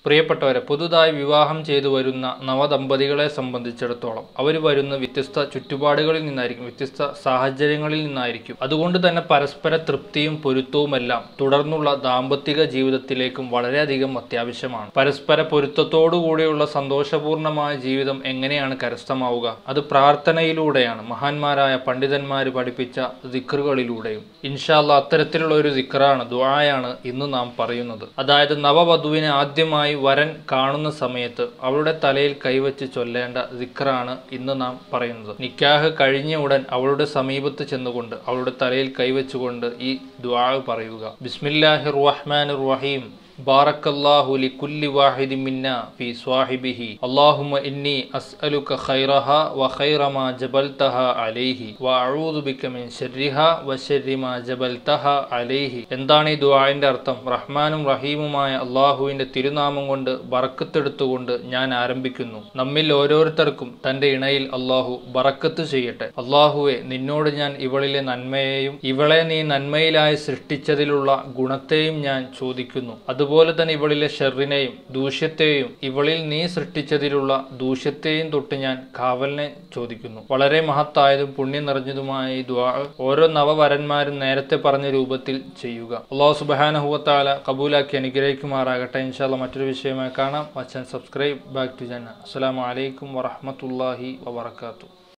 പ്രിയപ്പെട്ടവരെ പുതുതായി വിവാഹം ചെയ്തു വരുന്ന നവദമ്പതികളെ സംബന്ധിച്ചിടത്തോളം അവർ വരുന്ന വ്യത്യസ്ത ചുറ്റുപാടുകളിൽ നിന്നായിരിക്കും വ്യത്യസ്ത സാഹചര്യങ്ങളിൽ നിന്നായിരിക്കും അതുകൊണ്ട് തന്നെ പരസ്പര തൃപ്തിയും പൊരുത്തവുമെല്ലാം തുടർന്നുള്ള ദാമ്പത്തിക ജീവിതത്തിലേക്കും വളരെയധികം അത്യാവശ്യമാണ് പരസ്പര പൊരുത്തത്തോടു കൂടിയുള്ള സന്തോഷപൂർണമായ ജീവിതം എങ്ങനെയാണ് കരസ്ഥമാവുക അത് പ്രാർത്ഥനയിലൂടെയാണ് മഹാന്മാരായ പണ്ഡിതന്മാർ പഠിപ്പിച്ച ദിക്റുകളിലൂടെയും ഇൻഷാല്ല അത്തരത്തിലുള്ള ഒരു ദിക്റാണ് ദുആയാണ് ഇന്ന് നാം പറയുന്നത് അതായത് നവവധുവിനെ ആദ്യമായി വരൻ കാണുന്ന സമയത്ത് അവളുടെ തലയിൽ കൈവച്ച് ചൊല്ലേണ്ട ദിക്റാണ് ഇന്ന് നാം പറയുന്നത് നിക്കാഹ് കഴിഞ്ഞ ഉടൻ അവളുടെ സമീപത്ത് ചെന്നുകൊണ്ട് അവളുടെ തലയിൽ കൈവച്ചുകൊണ്ട് ഈ ദുആ പറയുക ബിസ്മില്ലാഹിർ റഹ്മാനിർ റഹീം بارك الله لكل واحد منا في صاحبه اللهم إني أسألك خيرها وخير ما جبلتها عليه وأعوذ بك من شرها وشر ما جبلتها عليه എന്താണ് ഈ ദുആന്റെ അർത്ഥം റഹ്മാനും റഹീമുമായ അള്ളാഹുവിന്റെ തിരുനാമം കൊണ്ട് ബറക്കത്തെടുത്തുകൊണ്ട് ഞാൻ ആരംഭിക്കുന്നു നമ്മിൽ ഓരോരുത്തർക്കും തന്റെ ഇണയിൽ അള്ളാഹു ബറക്കത്ത് ചെയ്യട്ടെ അള്ളാഹുവെ നിന്നോട് ഞാൻ ഇവളിലെ നന്മയെയും ഇവളെ നീ നന്മയിലായി സൃഷ്ടിച്ചതിലുള്ള ഗുണത്തെയും ഞാൻ ചോദിക്കുന്നു അതുപോലെ തന്നെ ഇവളിലെ ഷെറിനെയും ദൂഷ്യത്തെയും ഇവളിൽ നീ സൃഷ്ടിച്ചതിലുള്ള ദൂഷ്യത്തെയും തൊട്ട് ഞാൻ കാവലിനെ ചോദിക്കുന്നു വളരെ മഹത്തായതും പുണ്യം നിറഞ്ഞതുമായ ഈ ദ്വാ ഓരോ നവവരന്മാരും നേരത്തെ പറഞ്ഞ രൂപത്തിൽ ചെയ്യുക അള്ളാഹു സുബാനഹുവത്താല കബൂലാക്കി അനുഗ്രഹിക്കുമാറാകട്ടെ ഇൻഷാല്ല മറ്റൊരു വിഷയമായി കാണാം വച്ചൻ സബ്സ്ക്രൈബ് ബാക്ക് ടു ജന്ന അസ്സലാമു അലൈക്കും വറഹമത്തല്ലാഹി വബർക്കാത്തു